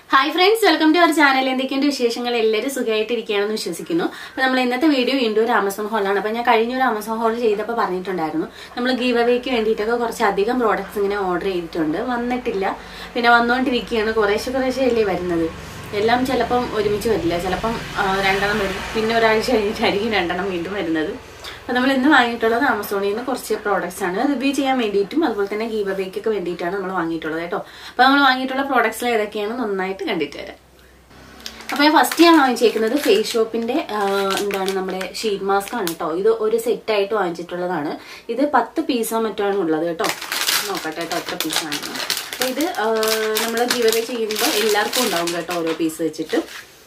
Hi friends welcome to our channel എന്തൊക്കെയുണ്ട് വിശേഷങ്ങൾ എല്ലാവരും സുഖമായിട്ടിരിക്കുകയാണെന്ന് വിശ്വസിക്കുന്നു അപ്പൊ നമ്മൾ ഇന്നത്തെ വീഡിയോ വീണ്ടും ഒരു ആമസോൺ ഹോളാണ് അപ്പൊ ഞാൻ കഴിഞ്ഞ ഒരു ആമസോൺ ഹോൾ ചെയ്തപ്പോൾ പറഞ്ഞിട്ടുണ്ടായിരുന്നു നമ്മൾ ഗീവ് അവേക്ക് വേണ്ടിയിട്ടൊക്കെ കുറച്ച് അധികം പ്രോഡക്ട്സ് ഇങ്ങനെ ഓർഡർ ചെയ്തിട്ടുണ്ട് വന്നിട്ടില്ല പിന്നെ വന്നുകൊണ്ടിരിക്കുകയാണ് കുറേശ്ശെ കുറേശ്ശെ അല്ലേ വരുന്നത് എല്ലാം ചിലപ്പം ഒരുമിച്ച് വരില്ല ചിലപ്പം ആ, രണ്ടെണ്ണം വരും പിന്നെ ഒരാഴ്ച കഴിഞ്ഞിട്ടായിരിക്കും രണ്ടെണ്ണം വീണ്ടും വരുന്നത് അപ്പൊ നമ്മൾ ഇന്ന് വാങ്ങിയിട്ടുള്ളത് ആമസോണിൽ നിന്ന് കുറച്ച് പ്രോഡക്ട്സ് ആണ് റിവ്യൂ ചെയ്യാൻ വേണ്ടിയിട്ടും അതുപോലെ തന്നെ ഗീവ് അവേക്കൊക്കെ വേണ്ടിയിട്ടാണ് നമ്മൾ വാങ്ങിയിട്ടുള്ളത് കേട്ടോ അപ്പൊ നമ്മൾ വാങ്ങിയിട്ടുള്ള പ്രോഡക്ട്സിൽ ഏതൊക്കെയാണ് നന്നായിട്ട് കണ്ടിട്ട് വരാം അപ്പൊ ഞാൻ ഫസ്റ്റ് ഞാൻ വാങ്ങിച്ചേക്കുന്നത് ഫേസ് ഷോപ്പിന്റെ ആ, എന്താണ് നമ്മുടെ ഷീറ്റ് മാസ്ക് ആണ് കേട്ടോ ഇത് ഒരു സെറ്റ് ആയിട്ട് വാങ്ങിച്ചിട്ടുള്ളതാണ് ഇത് പത്ത് പീസോ മറ്റോ ആണ് ഉള്ളത് കേട്ടോ നോക്കട്ടെ കേട്ടോ എത്ര പീസാണ് അപ്പൊ ഇത് നമ്മൾ ഗീവ് അവേ ചെയ്യുമ്പോൾ എല്ലാവർക്കും ഉണ്ടാവും കേട്ടോ ഓരോ പീസ് വെച്ചിട്ട്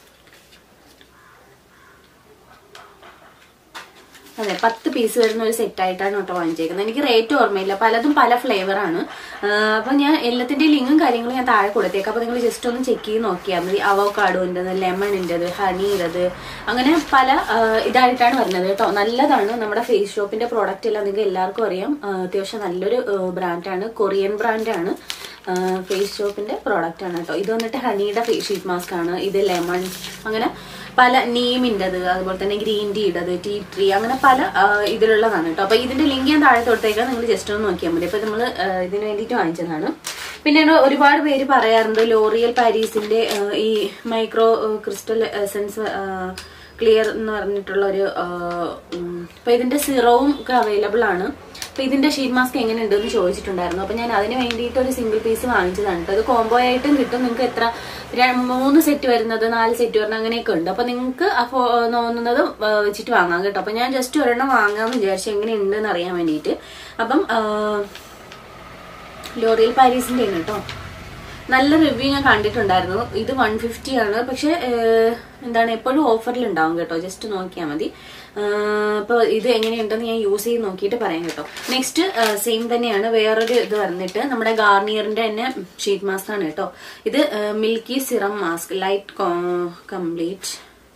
അതെ പത്ത് പീസ് വരുന്ന ഒരു സെറ്റ് ആയിട്ടാണ് കേട്ടോ വാങ്ങിച്ചേക്കുന്നത് എനിക്ക് റേറ്റ് ഓർമ്മയില്ല പലതും പല ഫ്ലേവർ ആണ് അപ്പൊ ഞാൻ എല്ലാത്തിന്റെ ലിങ്കും കാര്യങ്ങളും ഞാൻ താഴെ കൊടുത്തേക്കാം അപ്പൊ നിങ്ങൾ ജസ്റ്റ് ഒന്ന് ചെക്ക് ചെയ്ത് നോക്കിയാൽ മതി അവോക്കാഡോൻ്റെത് ലെമണിൻ്റെത് ഹണിയുടേത് അങ്ങനെ പല ആ, ഇതായിട്ടാണ് വരുന്നത് കേട്ടോ നല്ലതാണ് നമ്മുടെ ഫേസ് ഷോപ്പിന്റെ പ്രോഡക്റ്റ് എല്ലാം നിങ്ങൾക്ക് എല്ലാവർക്കും അറിയാം ആ, അത്യാവശ്യം നല്ലൊരു ബ്രാൻഡാണ് കൊറിയൻ ബ്രാൻഡാണ് ഫേസ് ഷോപ്പിന്റെ പ്രോഡക്റ്റ് ആണ് കേട്ടോ ഇത് വന്നിട്ട് ഹണിയുടെ ഫേസ് ഷീറ്റ് മാസ്ക് ആണ് ഇത് ലെമൺ അങ്ങനെ പല നീമിൻ്റെത് അതുപോലെ തന്നെ ഗ്രീൻ ടീയുടേത് ടീ ട്രീ അങ്ങനെ പല ആ, ഇതിലുള്ളതാണ് കേട്ടോ അപ്പൊ ഇതിന്റെ ലിങ്ക് ഞാൻ താഴെ തൊട്ടേക്കാം നിങ്ങൾ ജസ്റ്റ് ഒന്ന് നോക്കിയാൽ മതി അപ്പൊ നമ്മൾ ഇതിന് വേണ്ടിയിട്ട് വാങ്ങിച്ചതാണ് പിന്നെ എന്നോട് ഒരുപാട് പേര് പറയാറുണ്ട് ലോറിയൽ പാരീസിന്റെ ആ, ഈ മൈക്രോ ക്രിസ്റ്റൽ എസൻസ് ക്ലിയർ എന്ന് പറഞ്ഞിട്ടുള്ള ഒരു ആ, ഉം, അപ്പൊ ഇതിന്റെ സിറവും ഒക്കെ അവൈലബിൾ ആണ് അപ്പൊ ഇതിന്റെ ഷീറ്റ് മാസ്ക് എങ്ങനെ ഉണ്ടെന്ന് ചോദിച്ചിട്ടുണ്ടായിരുന്നു അപ്പൊ ഞാൻ അതിന് വേണ്ടിയിട്ട് ഒരു സിംഗിൾ പീസ് വാങ്ങിച്ചതാണ് കേട്ടോ അത് കോംബോ ആയിട്ടും കിട്ടും നിങ്ങൾക്ക് എത്ര ര- മൂന്ന് സെറ്റ് വരുന്നത് നാല് സെറ്റ് വരുന്നത് അങ്ങനെയൊക്കെ ഉണ്ട് അപ്പൊ നിങ്ങൾക്ക് അപ്പോ തോന്നുന്നത് വെച്ചിട്ട് വാങ്ങാം കേട്ടോ അപ്പൊ ഞാൻ ജസ്റ്റ് ഒരെണ്ണം വാങ്ങാമെന്ന് വിചാരിച്ചു എങ്ങനെ ഉണ്ടെന്ന് അറിയാൻ വേണ്ടിയിട്ട് അപ്പം ആ, ലോറിയൽ പാരീസിന്റെ ആണ് കേട്ടോ നല്ല റിവ്യൂ ഞാൻ കണ്ടിട്ടുണ്ടായിരുന്നു ഇത് വൺ ഫിഫ്റ്റി ആണ് പക്ഷെ ഏഹ്, എന്താണ് എപ്പോഴും ഓഫറിൽ ഉണ്ടാവും കേട്ടോ ജസ്റ്റ് നോക്കിയാൽ മതി അപ്പോൾ ഇത് എങ്ങനെയുണ്ടെന്ന് ഞാൻ യൂസ് ചെയ്ത് നോക്കിയിട്ട് പറയാം കേട്ടോ നെക്സ്റ്റ് സെയിം തന്നെയാണ് വേറൊരു ഇത് വന്നിട്ട് നമ്മുടെ ഗാർണിയറിന്റെ തന്നെ ഷീറ്റ് മാസ്ക് ആണ് കേട്ടോ ഇത് milky serum mask light complete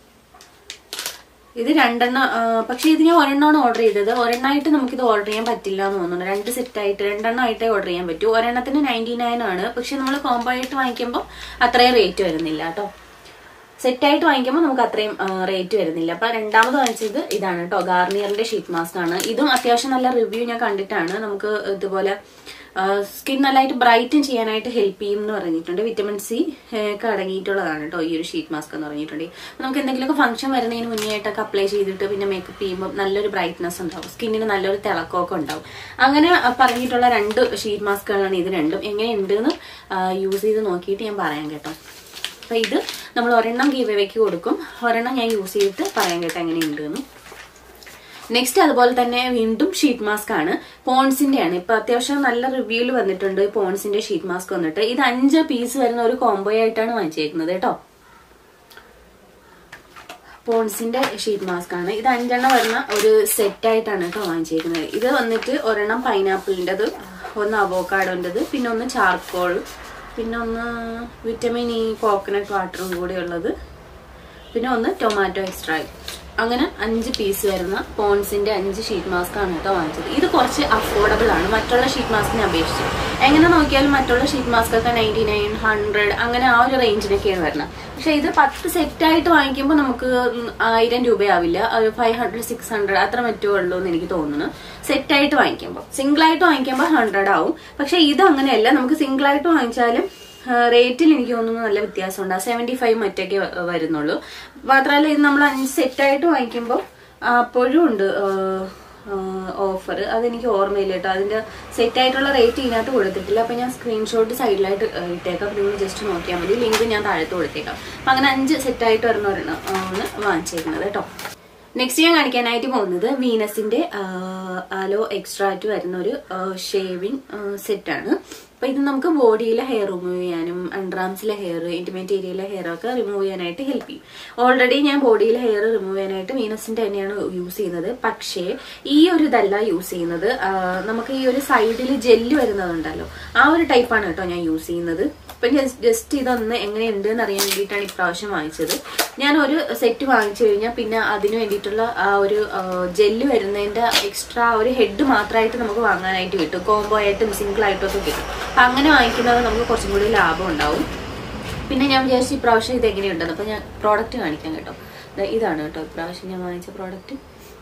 ഇത് രണ്ടെണ്ണം ആ, പക്ഷേ ഇത് ഞാൻ ഒരെണ്ണമാണ് ഓർഡർ ചെയ്തത് ഒരെണ്ണമായിട്ട് നമുക്കിത് ഓർഡർ ചെയ്യാൻ പറ്റില്ല എന്ന് തോന്നുന്നു രണ്ട് സെറ്റ് ആയിട്ട് രണ്ടെണ്ണം ആയിട്ടേ ഓർഡർ ചെയ്യാൻ പറ്റൂ ഒരെണ്ണത്തിന് നയൻറ്റി നയൻ ആണ് പക്ഷെ നമ്മൾ കോംബോ ആയിട്ട് വാങ്ങിക്കുമ്പോൾ അത്രയും റേറ്റ് വരുന്നില്ല കേട്ടോ സെറ്റ് ആയിട്ട് വാങ്ങിക്കുമ്പോൾ നമുക്ക് അത്രയും റേറ്റ് വരുന്നില്ല അപ്പൊ രണ്ടാമത് വാങ്ങിച്ചത് ഇതാണ് കേട്ടോ ഗാർണിയറിന്റെ ഷീറ്റ് മാസ്ക് ആണ് ഇതും അത്യാവശ്യം നല്ല റിവ്യൂ ഞാൻ കണ്ടിട്ടാണ് നമുക്ക് ഇതുപോലെ സ്കിൻ നല്ലതായിട്ട് ബ്രൈറ്റൻ ചെയ്യാനായിട്ട് ഹെൽപ്പ് ചെയ്യും എന്ന് പറഞ്ഞിട്ടുണ്ട് വിറ്റമിൻ സി ഒക്കെ അടങ്ങിയിട്ടുള്ളതാണ് കേട്ടോ ഈ ഒരു ഷീറ്റ് മാസ്ക് എന്ന് പറഞ്ഞിട്ടുണ്ട് അപ്പൊ നമുക്ക് എന്തെങ്കിലുമൊക്കെ ഫംഗ്ഷൻ വരുന്നതിന് മുന്നേ ആയിട്ടൊക്കെ അപ്ലൈ ചെയ്തിട്ട് പിന്നെ മേക്കപ്പ് ചെയ്യുമ്പോൾ നല്ലൊരു ബ്രൈറ്റ്നസ് ഉണ്ടാവും സ്കിന്നിന് നല്ലൊരു തിളക്കമൊക്കെ ഉണ്ടാവും അങ്ങനെ ആ, പറഞ്ഞിട്ടുള്ള രണ്ട് ഷീറ്റ് മാസ്കുകളാണ് ഇത് രണ്ടും എങ്ങനെയുണ്ടെന്ന് യൂസ് ചെയ്ത് നോക്കിയിട്ട് ഞാൻ പറയാം കേട്ടോ അപ്പൊ ഇത് നമ്മൾ ഒരെണ്ണം ഗീവ് അവയ്ക്ക് കൊടുക്കും ഒരെണ്ണം ഞാൻ യൂസ് ചെയ്തിട്ട് പറയാൻ കേട്ടോ എങ്ങനെയുണ്ട് എന്ന് നെക്സ്റ്റ് അതുപോലെ തന്നെ വീണ്ടും ഷീറ്റ് മാസ്ക് ആണ് പോൺസിന്റെ ആണ് ഇപ്പൊ അത്യാവശ്യം നല്ല റിവ്യൂല് വന്നിട്ടുണ്ട് പോൺസിന്റെ ഷീറ്റ് മാസ്ക് വന്നിട്ട് ഇത് അഞ്ച് പീസ് വരുന്ന ഒരു കോംബോ ആയിട്ടാണ് വാങ്ങിച്ചേക്കുന്നത് കേട്ടോ പോൺസിന്റെ ഷീറ്റ് മാസ്ക് ആണ് ഇത് അഞ്ചെണ്ണം വരുന്ന ഒരു സെറ്റ് ആയിട്ടാണ് കേട്ടോ വാങ്ങിച്ചേക്കുന്നത് ഇത് വന്നിട്ട് ഒരെണ്ണം പൈനാപ്പിളിൻ്റെത് ഒന്ന് അവോക്കാഡോൻ്റെത് പിന്നെ ഒന്ന് ചാർക്കോൾ പിന്നെ ഒന്ന് വിറ്റമിൻ ഇ കോക്കനട്ട് വാട്ടറും കൂടി ഉള്ളത് പിന്നെ ഒന്ന് ടൊമാറ്റോ എക്സ്ട്രാ അങ്ങനെ അഞ്ച് പീസ് വരുന്ന പോൺസിന്റെ അഞ്ച് ഷീറ്റ് മാസ്ക് ആണ് കേട്ടോ വാങ്ങിച്ചത് ഇത് കുറച്ച് അഫോർഡബിൾ ആണ് മറ്റുള്ള ഷീറ്റ് മാസ്കിനെ അപേക്ഷിച്ച് എങ്ങനെ നോക്കിയാലും മറ്റുള്ള ഷീറ്റ് മാസ്ക് ഒക്കെ നയൻറ്റി നയൻ ഹൺഡ്രഡ് അങ്ങനെ ആ ഒരു റേഞ്ചിനൊക്കെയാണ് വരുന്നത് പക്ഷെ ഇത് പത്ത് സെറ്റ് ആയിട്ട് വാങ്ങിക്കുമ്പോൾ നമുക്ക് ഉം ആയിരം രൂപയാവില്ല ഒരു ഫൈവ് ഹൺഡ്രഡ് സിക്സ് ഹൺഡ്രഡ് അത്ര മറ്റോ ഉള്ളൂ എന്ന് എനിക്ക് തോന്നുന്നു സെറ്റ് ആയിട്ട് വാങ്ങിക്കുമ്പോൾ സിംഗിൾ ആയിട്ട് വാങ്ങിക്കുമ്പോൾ ഹൺഡ്രഡ് ആവും പക്ഷെ ഇത് അങ്ങനെയല്ല നമുക്ക് സിംഗിൾ ആയിട്ട് വാങ്ങിച്ചാലും റേറ്റിൽ എനിക്ക് തോന്നുന്നു നല്ല വ്യത്യാസമുണ്ട് സെവൻറ്റി ഫൈവ് മറ്റൊക്കെ വ- വരുന്നുള്ളൂ മാത്രമല്ല ഇത് നമ്മൾ അഞ്ച് സെറ്റായിട്ട് വാങ്ങിക്കുമ്പോൾ അപ്പോഴും ഉണ്ട് ഓഫർ അതെനിക്ക് ഓർമ്മയില്ല കേട്ടോ അതിന്റെ സെറ്റ് ആയിട്ടുള്ള റേറ്റ് ഇതിനകത്ത് കൊടുത്തിട്ടില്ല അപ്പൊ ഞാൻ സ്ക്രീൻഷോട്ട് സൈഡിലായിട്ട് ഇട്ടേക്കാം അപ്പൊ നിങ്ങൾ ജസ്റ്റ് നോക്കിയാൽ മതി ലിങ്ക് ഞാൻ താഴത്ത് കൊടുത്തേക്കാം അപ്പൊ അങ്ങനെ അഞ്ച് സെറ്റായിട്ട് വരുന്ന ഒരെണ്ണം ആണ് വാങ്ങിച്ചേക്കുന്നത് കേട്ടോ നെക്സ്റ്റ് ഞാൻ കാണിക്കാനായിട്ട് പോകുന്നത് വീനസിന്റെ ആലോ എക്സ്ട്രാ ആയിട്ട് വരുന്ന ഒരു ഷേവിങ് സെറ്റാണ് അപ്പൊ ഇത് നമുക്ക് ബോഡിയിലെ ഹെയർ റിമൂവ് ചെയ്യാനും അണ്ടർആംസിലെ ഹെയർ ഇന്റിമേറ്റ് ഏരിയയിലെ ഹെയർ ഒക്കെ റിമൂവ് ചെയ്യാനായിട്ട് ഹെൽപ്പ് ചെയ്യും ഓൾറെഡി ഞാൻ ബോഡിയിലെ ഹെയർ റിമൂവ് ചെയ്യാനായിട്ട് വീനസിന്റെ തന്നെയാണ് യൂസ് ചെയ്യുന്നത് പക്ഷേ ഈ ഒരു ഇതല്ല യൂസ് ചെയ്യുന്നത് ആ, നമുക്ക് ഈ ഒരു സൈഡിൽ ജെല്ല് വരുന്നതുണ്ടല്ലോ ആ ഒരു ടൈപ്പാണ് കേട്ടോ ഞാൻ യൂസ് ചെയ്യുന്നത് ഇപ്പൊ ജസ്റ്റ് ഇതൊന്ന് എങ്ങനെയുണ്ട് എന്ന് അറിയാൻ വേണ്ടിയിട്ടാണ് ഇപ്രാവശ്യം വാങ്ങിച്ചത് ഞാൻ ഒരു സെറ്റ് വാങ്ങിച്ചു കഴിഞ്ഞാൽ പിന്നെ അതിന് വേണ്ടിയിട്ടുള്ള ആ ഒരു ജെല്ല് വരുന്നതിന്റെ എക്സ്ട്രാ ഒരു ഹെഡ് മാത്രമായിട്ട് നമുക്ക് വാങ്ങാനായിട്ട് കിട്ടും കോംബോ ആയിട്ടും സിംഗിൾ ആയിട്ടും ഒക്കെ കിട്ടും അപ്പൊ അങ്ങനെ വാങ്ങിക്കുന്നത് നമുക്ക് കുറച്ചും കൂടി ലാഭം ഉണ്ടാവും പിന്നെ ഞാൻ വിചാരിച്ചു ഇപ്രാവശ്യം ഇത് എങ്ങനെയുണ്ടെന്ന് അപ്പോൾ ഞാൻ പ്രോഡക്റ്റ് കാണിക്കാം കേട്ടോ ദാ ഇതാണ് കേട്ടോ ഇപ്രാവശ്യം ഞാൻ വാങ്ങിച്ച പ്രോഡക്റ്റ്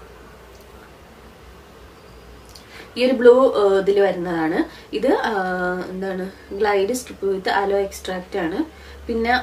ഈ ഒരു ബ്ലൂ ഇതിൽ വരുന്നതാണ് ഇത് ആ, എന്താണ് glide strip with aloe extract ആണ് പിന്നെ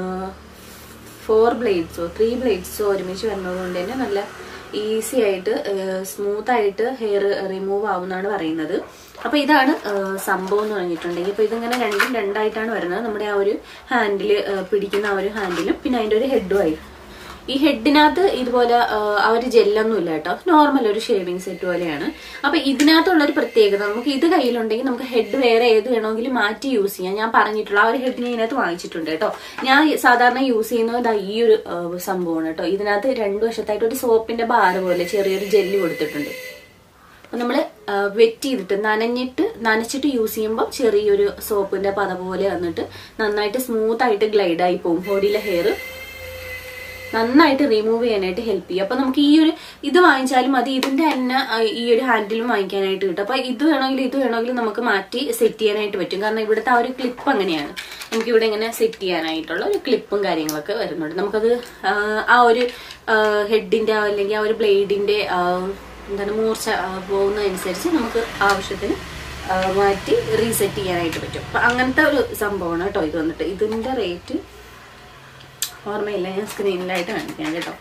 ഫോർ ബ്ലേഡ്സോ ത്രീ ബ്ലേഡ്സോ ഒരുമിച്ച് വരുന്നത് കൊണ്ട് തന്നെ നല്ല ഈസി ആയിട്ട് സ്മൂത്ത് ആയിട്ട് ഹെയർ റിമൂവ് ആവുമെന്നാണ് പറയുന്നത് അപ്പൊ ഇതാണ് ആ, സംഭവം എന്ന് പറഞ്ഞിട്ടുണ്ടെങ്കിൽ ഇപ്പൊ ഇതിങ്ങനെ രണ്ടും രണ്ടായിട്ടാണ് വരുന്നത് നമ്മുടെ ആ ഒരു ഹാൻഡിൽ പിടിക്കുന്ന ആ ഒരു ഹാൻഡിലും പിന്നെ അതിന്റെ ഒരു ഹെഡും ആയിട്ട് ഈ ഹെഡിനകത്ത് ഇതുപോലെ ആ ഒരു ജെല്ലൊന്നും ഇല്ല കേട്ടോ നോർമൽ ഒരു ഷേവിങ് സെറ്റ് പോലെയാണ് അപ്പൊ ഇതിനകത്തുള്ള ഒരു പ്രത്യേകത നമുക്ക് ഇത് കയ്യിലുണ്ടെങ്കിൽ നമുക്ക് ഹെഡ് വേറെ ഏത് വേണമെങ്കിലും മാറ്റി യൂസ് ചെയ്യാം ഞാൻ പറഞ്ഞിട്ടുള്ള ആ ഒരു ഹെഡ് ഞാൻ ഇതിനകത്ത് വാങ്ങിച്ചിട്ടുണ്ട് കേട്ടോ ഞാൻ സാധാരണ യൂസ് ചെയ്യുന്നത് ദാ ഈ ഒരു ആ, സംഭവമാണ് കേട്ടോ ഇതിനകത്ത് രണ്ടു വശത്തായിട്ട് ഒരു സോപ്പിന്റെ ബാറ് പോലെ ചെറിയൊരു ജെല്ല് കൊടുത്തിട്ടുണ്ട് അപ്പൊ നമ്മള് വെറ്റ് ചെയ്തിട്ട് നനഞ്ഞിട്ട് നനച്ചിട്ട് യൂസ് ചെയ്യുമ്പോൾ ചെറിയൊരു സോപ്പിന്റെ പത പോലെ വന്നിട്ട് നന്നായിട്ട് സ്മൂത്ത് ആയിട്ട് ഗ്ലൈഡ് ആയി പോകും ബോഡിയിലെ ഹെയർ നന്നായിട്ട് റിമൂവ് ചെയ്യാനായിട്ട് ഹെൽപ്പ് ചെയ്യും അപ്പൊ നമുക്ക് ഈ ഒരു ഇത് വാങ്ങിച്ചാലും മതി ഇതിന്റെ തന്നെ ആ, ഈ ഒരു ഹാൻഡിലും വാങ്ങിക്കാനായിട്ട് കിട്ടും അപ്പൊ ഇത് വേണമെങ്കിലും ഇത് വേണമെങ്കിലും നമുക്ക് മാറ്റി സെറ്റ് ചെയ്യാനായിട്ട് പറ്റും കാരണം ഇവിടുത്തെ ആ ഒരു ക്ലിപ്പ് അങ്ങനെയാണ് നമുക്ക് ഇവിടെ ഇങ്ങനെ സെറ്റ് ചെയ്യാനായിട്ടുള്ള ഒരു ക്ലിപ്പും കാര്യങ്ങളൊക്കെ വരുന്നുണ്ട് നമുക്കത് ആ, ആ ഒരു ഹെഡിന്റെ അല്ലെങ്കിൽ ആ ഒരു ബ്ലേഡിന്റെ എന്താണ് മൂർച്ച ആ, പോകുന്നതനുസരിച്ച് നമുക്ക് ആവശ്യത്തിന് ആ, മാറ്റി റീസെറ്റ് ചെയ്യാനായിട്ട് പറ്റും അപ്പൊ അങ്ങനത്തെ ഒരു സംഭവമാണ് കേട്ടോ ഇത് വന്നിട്ട് ഇതിന്റെ റേറ്റ് ഓർമ്മയില്ല ഞാൻ സ്ക്രീനിലായിട്ട് കാണിക്കാം കേട്ടോ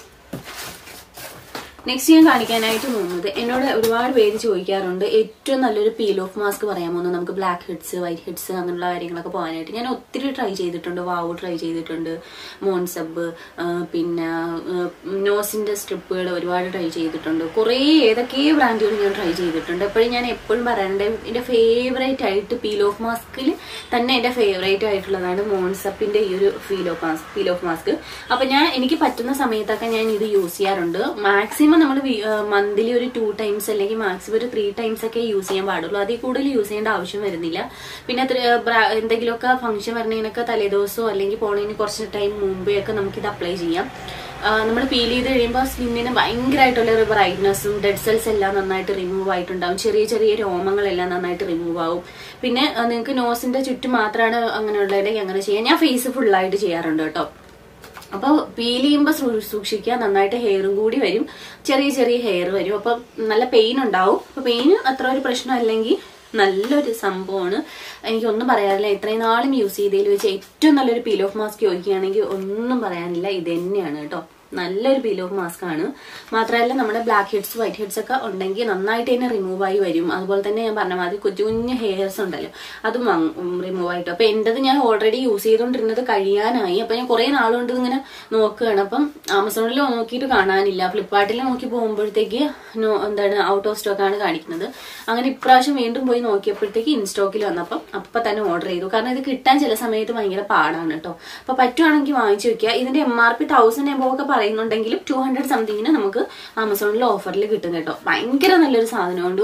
നെക്സ്റ്റ് ഞാൻ കാണിക്കാനായിട്ട് പോകുന്നത് എന്നോട് ഒരുപാട് പേര് ചോദിക്കാറുണ്ട് ഏറ്റവും നല്ലൊരു പീൽ ഓഫ് മാസ്ക് പറയാമോ എന്ന് നമുക്ക് ബ്ലാക്ക് ഹെഡ്സ് വൈറ്റ് ഹെഡ്സ് അങ്ങനെയുള്ള കാര്യങ്ങളൊക്കെ പോകാനായിട്ട് ഞാൻ ഒത്തിരി ട്രൈ ചെയ്തിട്ടുണ്ട് വാവ് ട്രൈ ചെയ്തിട്ടുണ്ട് മോൺസബ് പിന്നെ നോസിന്റെ സ്ട്രിപ്പുകൾ ഒരുപാട് ട്രൈ ചെയ്തിട്ടുണ്ട് കുറേ ഏതൊക്കെയോ ബ്രാൻഡുകൾ ഞാൻ ട്രൈ ചെയ്തിട്ടുണ്ട് എപ്പോഴും ഞാൻ എപ്പോഴും പറയാറുണ്ട് എൻ്റെ ഫേവറേറ്റ് ആയിട്ട് പീൽ ഓഫ് മാസ്കിൽ തന്നെ എൻ്റെ ഫേവറേറ്റ് ആയിട്ടുള്ളതാണ് മോൺസപ്പിന്റെ ഈ ഒരു feel off mask peel off mask അപ്പൊ ഞാൻ എനിക്ക് പറ്റുന്ന സമയത്തൊക്കെ ഞാൻ ഇത് യൂസ് ചെയ്യാറുണ്ട് മാക്സിമം നമ്മൾ മന്ത്ലി ഒരു ടു ടൈംസ് അല്ലെങ്കിൽ മാക്സിമം ഒരു ത്രീ ടൈംസ് ഒക്കെ യൂസ് ചെയ്യാൻ പാടുള്ളൂ അതിൽ കൂടുതൽ യൂസ് ചെയ്യേണ്ട ആവശ്യം വരുന്നില്ല പിന്നെ ത്ര- ബ്ര- എന്തെങ്കിലുമൊക്കെ ഫംഗ്ഷൻ വരണതിനൊക്കെ തലേദിവസമോ അല്ലെങ്കിൽ പോണതിന് കുറച്ച് ടൈം മുമ്പേ ഒക്കെ നമുക്ക് ഇത് അപ്ലൈ ചെയ്യാം നമ്മൾ പീൽ ചെയ്ത് കഴിയുമ്പോൾ സ്കിന്നിന് ഭയങ്കരമായിട്ടുള്ള ഒരു ബ്രൈറ്റ്നസ്സും ഡെഡ് സെൽസ് എല്ലാം നന്നായിട്ട് റിമൂവ് ആയിട്ടുണ്ടാവും ചെറിയ ചെറിയ രോമങ്ങളെല്ലാം നന്നായിട്ട് റിമൂവ് ആവും പിന്നെ നിങ്ങൾക്ക് നോസിന്റെ ചുറ്റും മാത്രമാണ് അങ്ങനെയുള്ളതെങ്കിൽ അങ്ങനെ ചെയ്യാം ഞാൻ ഫേസ് ഫുള്ളായിട്ട് ചെയ്യാറുണ്ട് കേട്ടോ അപ്പോൾ പീൽ ചെയ്യുമ്പോൾ സൂക്ഷിക്കുക നന്നായിട്ട് ഹെയറും കൂടി വരും ചെറിയ ചെറിയ ഹെയർ വരും അപ്പൊ നല്ല പെയിൻ ഉണ്ടാവും അപ്പൊ പെയിൻ അത്ര ഒരു പ്രശ്നം അല്ലെങ്കിൽ നല്ലൊരു സംഭവമാണ് എനിക്കൊന്നും പറയാനില്ല ഇത്രയും നാളും യൂസ് ചെയ്തതിൽ വെച്ച് ഏറ്റവും നല്ലൊരു പീൽ ഓഫ് മാസ്ക് ചോദിക്കുകയാണെങ്കിൽ ഒന്നും പറയാനില്ല ഇത് തന്നെയാണ് കേട്ടോ നല്ലൊരു പീൽ ഓഫ് മാസ്ക് ആണ് മാത്രമല്ല നമ്മുടെ ബ്ലാക്ക് ഹെഡ്സ് വൈറ്റ് ഹെഡ്സ് ഒക്കെ ഉണ്ടെങ്കിൽ നന്നായിട്ട് തന്നെ റിമൂവ് ആയി വരും അതുപോലെ തന്നെ ഞാൻ പറഞ്ഞ മാതിരി കുഞ്ഞു കുഞ്ഞു ഹെയർസ് ഉണ്ടല്ലോ അതും റിമൂവ് ആയിട്ട് അപ്പൊ എന്റേത് ഞാൻ ഓൾറെഡി യൂസ് ചെയ്തുകൊണ്ടിരുന്നത് കഴിയാനായി അപ്പൊ ഞാൻ കുറെ നാളുകൊണ്ട് ഇങ്ങനെ നോക്കുകയാണ് അപ്പം ആമസോണിൽ നോക്കിയിട്ട് കാണാനില്ല ഫ്ലിപ്കാർട്ടിൽ നോക്കി പോകുമ്പോഴത്തേക്ക് നോ- എന്താണ് ഔട്ട് ഓഫ് സ്റ്റോക്ക് ആണ് കാണിക്കുന്നത് അങ്ങനെ ഇപ്രാവശ്യം വീണ്ടും പോയി നോക്കിയപ്പോഴത്തേക്ക് ഇൻ സ്റ്റോക്കിൽ വന്നപ്പം അപ്പൊ തന്നെ ഓർഡർ ചെയ്തു കാരണം ഇത് കിട്ടാൻ ചില സമയത്ത് ഭയങ്കര പാടാണ് കേട്ടോ അപ്പൊ പറ്റുവാണെങ്കിൽ വാങ്ങിച്ചു വെക്കുക ഇതിന്റെ M R P thousand above ഒക്കെ പറയുന്നുണ്ടെങ്കിലും ടു ഹൺഡ്രഡ് സംതിങ്ങിന് നമുക്ക് ആമസോണിൽ ഓഫറിൽ കിട്ടും കേട്ടോ ഭയങ്കര നല്ലൊരു സാധനമുണ്ട്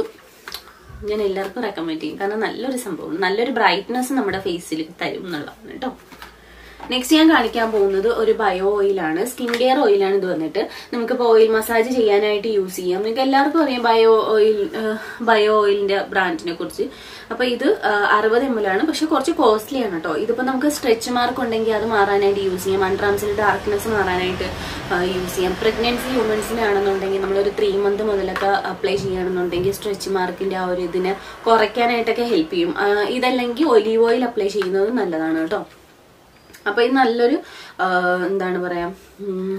ഞാൻ എല്ലാവർക്കും റെക്കമെൻഡ് ചെയ്യും കാരണം നല്ലൊരു സംഭവം നല്ലൊരു ബ്രൈറ്റ്നസ് നമ്മുടെ ഫേസിൽ തരും എന്നുള്ളതാണ് കേട്ടോ നെക്സ്റ്റ് ഞാൻ കാണിക്കാൻ പോകുന്നത് ഒരു ബയോ ഓയിലാണ് സ്കിൻ കെയർ ഓയിലാണ് ഇത് വന്നിട്ട് നമുക്കിപ്പോൾ ഓയിൽ മസാജ് ചെയ്യാനായിട്ട് യൂസ് ചെയ്യാം നിങ്ങൾക്ക് എല്ലാവർക്കും അറിയാം ബയോ ഓയിൽ ബയോ ഓയിലിന്റെ ബ്രാൻഡിനെ കുറിച്ച് അപ്പൊ ഇത് അറുപത് എം എൽ ആണ് പക്ഷെ കുറച്ച് കോസ്റ്റ്ലി ആണ് കേട്ടോ ഇതിപ്പോ നമുക്ക് സ്ട്രെച്ച് മാർക്ക് ഉണ്ടെങ്കിൽ അത് മാറാനായിട്ട് യൂസ് ചെയ്യാം അൺട്രാംസിൽ ഡാർക്ക്നെസ് മാറാനായിട്ട് യൂസ് ചെയ്യാം പ്രഗ്നൻസി വുമൻസിനാണെന്നുണ്ടെങ്കിൽ നമ്മളൊരു ത്രീ മന്ത് മുതലൊക്കെ അപ്ലൈ ചെയ്യുകയാണെന്നുണ്ടെങ്കിൽ സ്ട്രെച്ച് മാർക്കിന്റെ ആ ഒരു ഇതിനെ കുറയ്ക്കാനായിട്ടൊക്കെ ഹെൽപ്പ് ചെയ്യും ആ, ഇതല്ലെങ്കിൽ ഒലീവ് ഓയിൽ അപ്ലൈ ചെയ്യുന്നത് നല്ലതാണ് കേട്ടോ അപ്പൊ ഇത് നല്ലൊരു ആ, എന്താണ് പറയാ ഉം,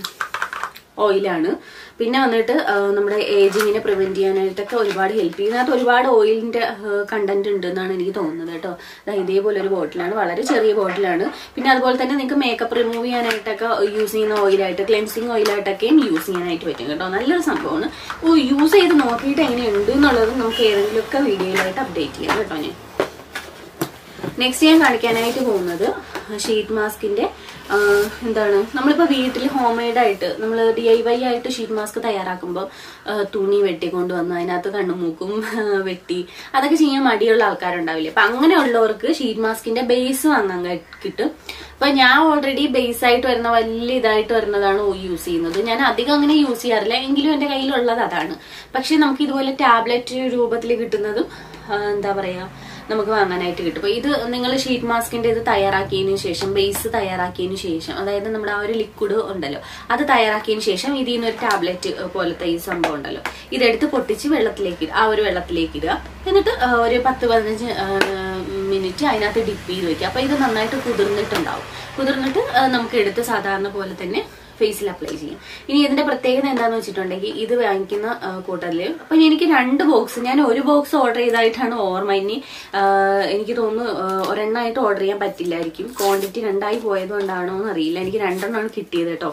ഓയിലാണ് പിന്നെ വന്നിട്ട് ആ, നമ്മുടെ ഏജിങ്ങിനെ പ്രിവെന്റ് ചെയ്യാനായിട്ടൊക്കെ ഒരുപാട് ഹെൽപ്പ് ചെയ്യും ഇതിനകത്ത് ഒരുപാട് ഓയിലിന്റെ കണ്ടന്റ് ഉണ്ട് എന്നാണ് എനിക്ക് തോന്നുന്നത് കേട്ടോ ദാ ഇതേപോലെ ഒരു ബോട്ടിലാണ് വളരെ ചെറിയ ബോട്ടിലാണ് പിന്നെ അതുപോലെ തന്നെ നിങ്ങൾക്ക് മേക്കപ്പ് റിമൂവ് ചെയ്യാനായിട്ടൊക്കെ യൂസ് ചെയ്യുന്ന ഓയിലായിട്ട് ക്ലെൻസിങ് ഓയിലായിട്ടൊക്കെയും യൂസ് ചെയ്യാനായിട്ട് പറ്റും കേട്ടോ നല്ലൊരു സംഭവമാണ് ഓ യൂസ് ചെയ്ത് നോക്കിയിട്ട് എങ്ങനെയുണ്ട് എന്നുള്ളത് നമുക്ക് ഏതെങ്കിലുമൊക്കെ വീഡിയോയിലായിട്ട് അപ്ഡേറ്റ് ചെയ്യാം കേട്ടോ ഞാൻ നെക്സ്റ്റ് ഞാൻ കാണിക്കാനായിട്ട് പോകുന്നത് ഷീറ്റ് മാസ്കിന്റെ ആ, എന്താണ് നമ്മളിപ്പോൾ വീട്ടിൽ ഹോം മെയ്ഡ് ആയിട്ട് നമ്മൾ ഡി ഐ വൈ ആയിട്ട് ഷീറ്റ് മാസ്ക് തയ്യാറാക്കുമ്പോൾ ആ, തുണി വെട്ടിക്കൊണ്ട് വന്ന് അതിനകത്ത് കണ്ണുമൂക്കും ആ, വെട്ടി അതൊക്കെ ചെയ്യാൻ മടിയുള്ള ആൾക്കാരുണ്ടാവില്ലേ അപ്പൊ അങ്ങനെയുള്ളവർക്ക് ഷീറ്റ് മാസ്കിന്റെ ബേസ് വാങ്ങാൻ ക- കിട്ടും അപ്പൊ ഞാൻ ഓൾറെഡി ബേസ് ആയിട്ട് വരുന്ന വലിയ ഇതായിട്ട് വരുന്നതാണ് യൂസ് ചെയ്യുന്നത് ഞാൻ അധികം അങ്ങനെ യൂസ് ചെയ്യാറില്ല എങ്കിലും എന്റെ കയ്യിലുള്ളത് അതാണ് പക്ഷെ നമുക്ക് ഇതുപോലെ ടാബ്ലറ്റ് രൂപത്തിൽ കിട്ടുന്നതും ആ, എന്താ പറയാ നമുക്ക് വാങ്ങാനായിട്ട് കിട്ടും അപ്പൊ ഇത് നിങ്ങൾ ഷീറ്റ് മാസ്കിന്റെ ഇത് തയ്യാറാക്കിയതിനു ശേഷം ബേസ് തയ്യാറാക്കിയതിനു ശേഷം അതായത് നമ്മുടെ ആ ഒരു ലിക്വിഡ് ഉണ്ടല്ലോ അത് തയ്യാറാക്കിയതിനു ശേഷം ഇതിൽ നിന്ന് ഒരു ടാബ്ലറ്റ് പോലത്തെ ഈ സംഭവം ഉണ്ടല്ലോ ഇതെടുത്ത് പൊട്ടിച്ച് വെള്ളത്തിലേക്ക് ഇടുക ആ ഒരു വെള്ളത്തിലേക്ക് ഇടുക എന്നിട്ട് ആ, ഒരു പത്ത് പതിനഞ്ച് മിനിറ്റ് അതിനകത്ത് ഡിപ്പ് ചെയ്ത് വെക്കുക അപ്പൊ ഇത് നന്നായിട്ട് കുതിർന്നിട്ടുണ്ടാവും കുതിർന്നിട്ട് ആ, നമുക്ക് എടുത്ത് സാധാരണ പോലെ തന്നെ ഫേസിൽ അപ്ലൈ ചെയ്യും ഇനി ഇതിന്റെ പ്രത്യേകത എന്താണെന്ന് വെച്ചിട്ടുണ്ടെങ്കിൽ ഇത് വാങ്ങിക്കുന്ന ആ, കൂട്ടത്തില് അപ്പൊ എനിക്ക് രണ്ട് ബോക്സ് ഞാൻ ഒരു ബോക്സ് ഓർഡർ ചെയ്തായിട്ടാണ് ഓർമ്മ ഇനി ആ, എനിക്ക് തോന്നുന്നു ആ, ഒരെണ്ണമായിട്ട് ഓർഡർ ചെയ്യാൻ പറ്റില്ലായിരിക്കും ക്വാണ്ടിറ്റി രണ്ടായി പോയത് കൊണ്ടാണോ എന്ന് അറിയില്ല എനിക്ക് രണ്ടെണ്ണമാണ് കിട്ടിയത് കേട്ടോ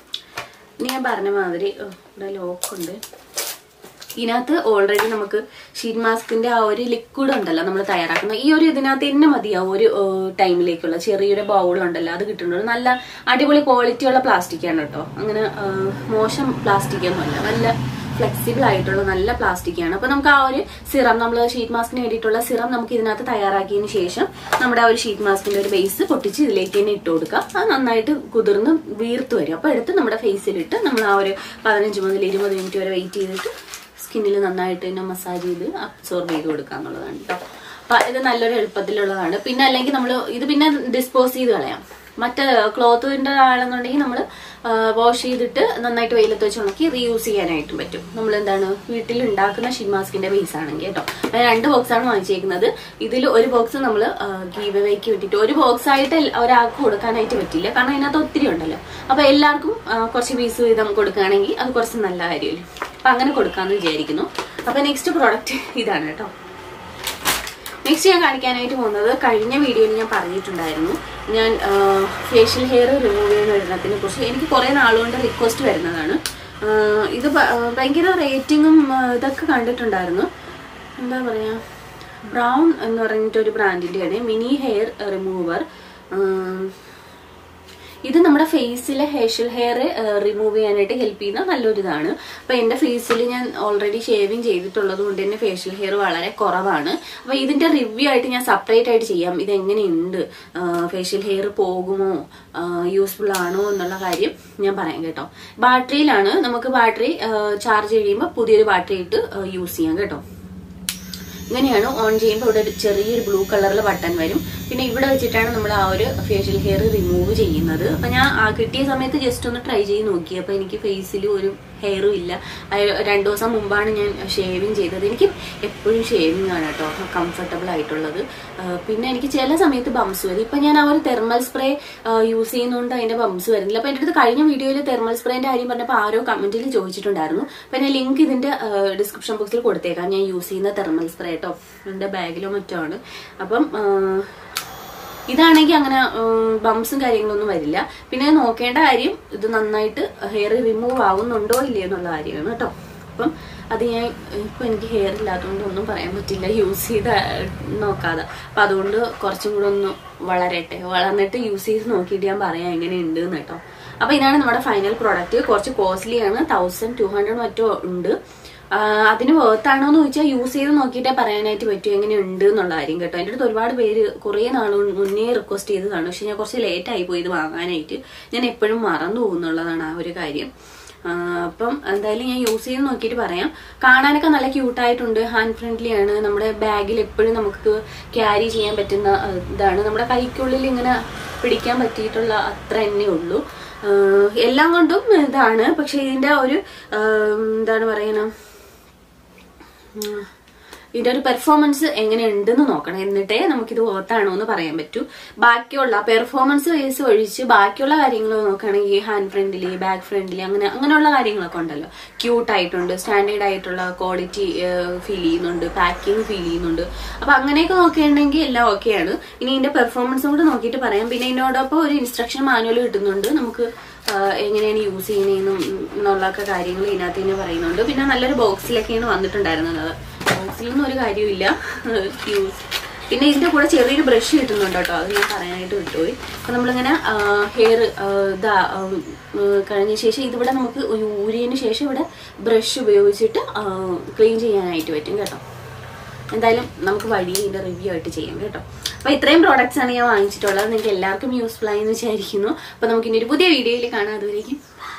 ഇനി ഞാൻ പറഞ്ഞ മാതിരി ഓ, ഇവിടെ ലോക്കുണ്ട് ഇതിനകത്ത് ഓൾറെഡി നമുക്ക് ഷീറ്റ് മാസ്കിന്റെ ആ ഒരു ലിക്വിഡ് ഉണ്ടല്ലോ നമ്മൾ തയ്യാറാക്കുന്ന ഈ ഒരു ഇതിനകത്ത് തന്നെ മതിയാവും ഒരു ഏഹ്, ടൈമിലേക്കുള്ള ചെറിയൊരു ബൗൾ ഉണ്ടല്ലോ അത് കിട്ടുന്നുണ്ട് നല്ല അടിപൊളി ക്വാളിറ്റി ഉള്ള പ്ലാസ്റ്റിക് ആണ് കേട്ടോ അങ്ങനെ ഏഹ്, മോശം പ്ലാസ്റ്റിക് ഒന്നുമല്ല നല്ല ഫ്ലെക്സിബിൾ ആയിട്ടുള്ള നല്ല പ്ലാസ്റ്റിക് ആണ് അപ്പൊ നമുക്ക് ആ ഒരു സിറം നമ്മൾ ഷീറ്റ് മാസ്കിന് വേണ്ടിയിട്ടുള്ള സിറം നമുക്ക് ഇതിനകത്ത് തയ്യാറാക്കിയതിന് ശേഷം നമ്മുടെ ആ ഒരു ഷീറ്റ് മാസ്കിന്റെ ഒരു ബേസ് പൊട്ടിച്ച് ഇതിലേക്ക് തന്നെ ഇട്ട് കൊടുക്കുക അത് നന്നായിട്ട് കുതിർന്ന് വീർത്ത് വരും അപ്പൊ എടുത്ത് നമ്മുടെ ഫേസിലിട്ട് നമ്മൾ ആ ഒരു പതിനഞ്ച് മുതൽ ഇരുപത് മിനിറ്റ് വരെ വെയിറ്റ് ചെയ്തിട്ട് സ്കിന്നിൽ നന്നായിട്ട് തന്നെ മസാജ് ചെയ്ത് അബ്സോർബ് ചെയ്ത് കൊടുക്കുക എന്നുള്ളതാണ് കേട്ടോ അപ്പൊ ഇത് നല്ലൊരു എളുപ്പത്തിലുള്ളതാണ് പിന്നെ അല്ലെങ്കിൽ നമ്മൾ ഇത് പിന്നെ ഡിസ്പോസ് ചെയ്ത് കളയാം മറ്റേ ക്ലോത്തിന്റെ ആണെന്നുണ്ടെങ്കിൽ നമ്മൾ വാഷ് ചെയ്തിട്ട് നന്നായിട്ട് വെയിലത്ത് വെച്ച് ഉണക്കി റീയൂസ് ചെയ്യാനായിട്ടും പറ്റും നമ്മൾ എന്താണ് വീട്ടിൽ ഉണ്ടാക്കുന്ന ഷിൻ മാസ്കിന്റെ ബേസ് ആണെങ്കിൽ കേട്ടോ ഞാൻ രണ്ട് ബോക്സ് ആണ് വാങ്ങിച്ചേക്കുന്നത് ഇതിൽ ഒരു ബോക്സ് നമ്മൾ ഗീവ് വേക്ക് വേണ്ടിയിട്ട് ഒരു ബോക്സ് ആയിട്ട് എൽ- ഒരാൾക്ക് കൊടുക്കാനായിട്ട് പറ്റില്ല കാരണം അതിനകത്ത് ഒത്തിരി ഉണ്ടല്ലോ അപ്പൊ എല്ലാവർക്കും ആ, കുറച്ച് പീസ് വീതം കൊടുക്കുകയാണെങ്കിൽ അത് കുറച്ച് നല്ല കാര്യമല്ലേ അപ്പൊ അങ്ങനെ കൊടുക്കാന്ന് വിചാരിക്കുന്നു അപ്പൊ നെക്സ്റ്റ് പ്രോഡക്റ്റ് ഇതാണ് കേട്ടോ നെക്സ്റ്റ് ഞാൻ കാണിക്കാനായിട്ട് പോകുന്നത് കഴിഞ്ഞ വീഡിയോയിൽ ഞാൻ പറഞ്ഞിട്ടുണ്ടായിരുന്നു ഞാൻ ഫേഷ്യൽ ഹെയർ റിമൂവ് ചെയ്യുന്ന ഒരെണ്ണത്തിനെ കുറിച്ച് എനിക്ക് കുറേ നാളുകൊണ്ട് റിക്വസ്റ്റ് വരുന്നതാണ് ആ, ഇത് ഭ- ആ, ഭയങ്കര റേറ്റിങ്ങും ഇതൊക്കെ കണ്ടിട്ടുണ്ടായിരുന്നു എന്താ പറയാ ബ്രൗൺ എന്ന് പറഞ്ഞിട്ട് ഒരു ബ്രാൻഡിൻ്റെയാണ് മിനി ഹെയർ റിമൂവർ ഇത് നമ്മുടെ ഫേസിലെ ഫേഷ്യൽ ഹെയർ റിമൂവ് ചെയ്യാനായിട്ട് ഹെൽപ്പ് ചെയ്യുന്ന നല്ലൊരു ഇതാണ് അപ്പൊ എന്റെ ഫേസിൽ ഞാൻ ഓൾറെഡി ഷേവിങ് ചെയ്തിട്ടുള്ളത് കൊണ്ട് തന്നെ ഫേഷ്യൽ ഹെയർ വളരെ കുറവാണ് അപ്പൊ ഇതിന്റെ റിവ്യൂ ആയിട്ട് ഞാൻ സെപ്പറേറ്റ് ആയിട്ട് ചെയ്യാം ഇത് എങ്ങനെയുണ്ട് ഫേഷ്യൽ ഹെയർ പോകുമോ യൂസ്ഫുൾ ആണോ എന്നുള്ള കാര്യം ഞാൻ പറയാം കേട്ടോ ബാറ്ററിയിലാണ് നമുക്ക് ബാറ്ററി ചാർജ് കഴിയുമ്പോൾ പുതിയൊരു ബാറ്ററി ഇട്ട് യൂസ് ചെയ്യാം കേട്ടോ ഇങ്ങനെയാണ് ഓൺ ചെയ്യുമ്പോൾ ഇവിടെ ഒരു ചെറിയൊരു ബ്ലൂ കളറിൽ ബട്ടൺ വരും പിന്നെ ഇവിടെ വെച്ചിട്ടാണ് നമ്മൾ ആ ഒരു ഫേഷ്യൽ ഹെയർ റിമൂവ് ചെയ്യുന്നത് അപ്പൊ ഞാൻ ആ കിട്ടിയ സമയത്ത് ജസ്റ്റ് ഒന്ന് ട്രൈ ചെയ്ത് നോക്കി അപ്പൊ എനിക്ക് ഫേസിൽ ഒരു ഹെയറും ഇല്ല അത് രണ്ടു ദിവസം മുമ്പാണ് ഞാൻ ഷേവിങ് ചെയ്തത് എനിക്ക് എപ്പോഴും ഷേവിങ് ആണ് കേട്ടോ കംഫർട്ടബിൾ ആയിട്ടുള്ളത് ആ, പിന്നെ എനിക്ക് ചില സമയത്ത് ബംസ് വരും ഇപ്പൊ ഞാൻ ആ ഒരു തെർമൽ സ്പ്രേ യൂസ് ചെയ്യുന്നതുകൊണ്ട് അതിന്റെ ബംസ് വരുന്നില്ല അപ്പൊ എന്റെ അടുത്ത് കഴിഞ്ഞ വീഡിയോയിൽ തെർമൽ സ്പ്രേന്റെ കാര്യം പറഞ്ഞപ്പോൾ ആരോ കമന്റിൽ ചോദിച്ചിട്ടുണ്ടായിരുന്നു അപ്പൊ ഞാൻ ലിങ്ക് ഇതിന്റെ ഡിസ്ക്രിപ്ഷൻ ബോക്സിൽ കൊടുത്തേക്കാം ഞാൻ യൂസ് ചെയ്യുന്ന തെർമൽ സ്പ്രേ കേട്ടോ എന്റെ ബാഗിലോ മറ്റോ ആണ് അപ്പം ആ, ഇതാണെങ്കിൽ അങ്ങനെ ബംസും കാര്യങ്ങളൊന്നും വരില്ല പിന്നെ നോക്കേണ്ട കാര്യം ഇത് നന്നായിട്ട് ഹെയർ റിമൂവ് ആവുന്നുണ്ടോ ഇല്ലയോ എന്നുള്ള കാര്യമാണ് കേട്ടോ അപ്പം അത് ഞാൻ ഇപ്പൊ എനിക്ക് ഹെയർ ഇല്ലാത്തതുകൊണ്ട് ഒന്നും പറയാൻ പറ്റില്ല യൂസ് ചെയ്ത് നോക്കാതെ അപ്പൊ അതുകൊണ്ട് കുറച്ചും കൂടെ ഒന്ന് വളരട്ടെ വളർന്നിട്ട് യൂസ് ചെയ്ത് നോക്കിയിട്ട് ഞാൻ പറയാം എങ്ങനെയുണ്ട് എന്ന് കേട്ടോ അപ്പൊ ഇതാണ് നമ്മുടെ ഫൈനൽ പ്രോഡക്റ്റ് കുറച്ച് കോസ്റ്റ്ലി ആണ് തൗസൻഡ് ടു ഹൺഡ്രഡ് മറ്റോ ഉണ്ട് ആ, അതിന് വേർത്താണോ എന്ന് ചോദിച്ചാൽ യൂസ് ചെയ്ത് നോക്കിയിട്ടേ പറയാനായിട്ട് പറ്റൂ എങ്ങനെയുണ്ട് എന്നുള്ള കാര്യം കേട്ടോ എൻ്റെ അടുത്ത് ഒരുപാട് പേര് കുറേ നാൾ മുന്നേ റിക്വസ്റ്റ് ചെയ്തതാണ് പക്ഷെ ഞാൻ കുറച്ച് ലേറ്റ് ആയി പോയി ഇത് വാങ്ങാനായിട്ട് ഞാൻ എപ്പോഴും മറന്നു പോകുന്നുള്ളതാണ് ആ ഒരു കാര്യം ആ, അപ്പം എന്തായാലും ഞാൻ യൂസ് ചെയ്ത് നോക്കിയിട്ട് പറയാം കാണാനൊക്കെ നല്ല ക്യൂട്ടായിട്ടുണ്ട് ഹാൻഡ് ഫ്രണ്ട്ലി ആണ് നമ്മുടെ ബാഗിൽ എപ്പോഴും നമുക്ക് ക്യാരി ചെയ്യാൻ പറ്റുന്ന ആ, ഇതാണ് നമ്മുടെ കൈക്കുള്ളിൽ ഇങ്ങനെ പിടിക്കാൻ പറ്റിയിട്ടുള്ള അത്ര തന്നെ ഉള്ളൂ ആ, എല്ലാം കൊണ്ടും ഇതാണ് പക്ഷെ ഇതിന്റെ ഒരു ആ, എന്താണ് പറയണ ഉം. ഇതിന്റെ ഒരു പെർഫോമൻസ് എങ്ങനെയുണ്ടെന്ന് നോക്കണം എന്നിട്ടേ നമുക്കിത് ഓത്താണോ എന്ന് പറയാൻ പറ്റൂ ബാക്കിയുള്ള പെർഫോമൻസ് വേസ് ഒഴിച്ച് ബാക്കിയുള്ള കാര്യങ്ങൾ നോക്കുകയാണെങ്കിൽ ഹാൻഡ് ഫ്രണ്ട്ലി ബാക്ക് ഫ്രണ്ട്ലി അങ്ങനെ അങ്ങനെയുള്ള കാര്യങ്ങളൊക്കെ ഉണ്ടല്ലോ ക്യൂട്ട് ആയിട്ടുണ്ട് സ്റ്റാൻഡേർഡ് ആയിട്ടുള്ള ക്വാളിറ്റി ഫീൽ ചെയ്യുന്നുണ്ട് പാക്കിംഗ് ഫീൽ ചെയ്യുന്നുണ്ട് അപ്പൊ അങ്ങനെയൊക്കെ നോക്കുകയാണെങ്കിൽ എല്ലാം ഓക്കെയാണ് ഇനി ഇതിന്റെ പെർഫോമൻസും കൂടെ നോക്കിയിട്ട് പറയാം പിന്നെ ഇതിനോടൊപ്പം ഒരു ഇൻസ്ട്രക്ഷൻ മാനുവൽ കിട്ടുന്നുണ്ട് നമുക്ക് ആഹ് എങ്ങനെയാണ് യൂസ് ചെയ്യുന്നതെന്നും എന്നുള്ളൊക്കെ കാര്യങ്ങൾ ഇതിനകത്ത് തന്നെ പറയുന്നുണ്ട് പിന്നെ നല്ലൊരു ബോക്സിലൊക്കെയാണ് വന്നിട്ടുണ്ടായിരുന്നത് ബോക്സിലൊന്നും ഒരു കാര്യമില്ല യൂസ് പിന്നെ ഇതിന്റെ കൂടെ ചെറിയൊരു ബ്രഷ് കിട്ടുന്നുണ്ട് കേട്ടോ അത് ഞാൻ പറയാനായിട്ട് വിട്ടുപോയി അപ്പൊ നമ്മളിങ്ങനെ ഹെയർ ഇതാ ആഹ് ഉം, കഴിഞ്ഞ ശേഷം ഇതിവിടെ നമുക്ക് ഒരു ഊരിയതിന് ശേഷം ഇവിടെ ബ്രഷ് ഉപയോഗിച്ചിട്ട് ക്ലീൻ ചെയ്യാനായിട്ട് പറ്റും കേട്ടോ എന്തായാലും നമുക്ക് വഴി ഇതിന്റെ റിവ്യൂ ആയിട്ട് ചെയ്യാം കേട്ടോ അപ്പൊ ഇത്രയും പ്രോഡക്ട്സ് ആണ് ഞാൻ വാങ്ങിച്ചിട്ടുള്ളത് നിങ്ങൾക്ക് എല്ലാവർക്കും യൂസ്ഫുൾ ആയി എന്ന് വിചാരിക്കുന്നു അപ്പൊ നമുക്ക് ഇനി ഒരു പുതിയ വീഡിയോയിൽ കാണാം അതുവരേക്കും bye.